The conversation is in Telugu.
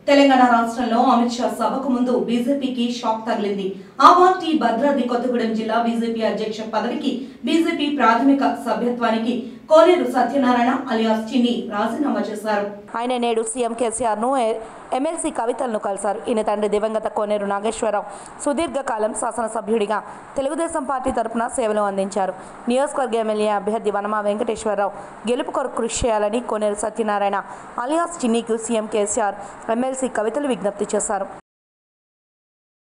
తెలంగాణ రాష్ట్రంలో అమిత్ షా సభకు ముందు బీజేపీకి షాక్ తగిలింది ఆ పార్టీ భద్రాద్రి కొత్తగూడెం జిల్లా బీజేపీ అధ్యక్ష పదవికి బీజేపీ ప్రాథమిక సభ్యత్వానికి కోనేరు సత్యనారాయణ అలియాస్ చిన్ని రాజీనామా చేశారు ఆయన నేడు సీఎం కేసీఆర్ను ఎ- ఎమ్మెల్సీ కవితలను కలిశారు ఈయన తండ్రి దివంగత కోనేరు నాగేశ్వరరావు సుదీర్ఘకాలం శాసనసభ్యుడిగా తెలుగుదేశం పార్టీ తరపున సేవలు అందించారు నియోజకవర్గ ఎమ్మెల్యే అభ్యర్థి వనమా వెంకటేశ్వరరావు గెలుపు కొరకు కృషి చేయాలని కోనేరు సత్యనారాయణ అలియాస్ చిన్నీకు సీఎం కేసీఆర్ ఎమ్మెల్సీ కవితలు విజ్ఞప్తి చేశారు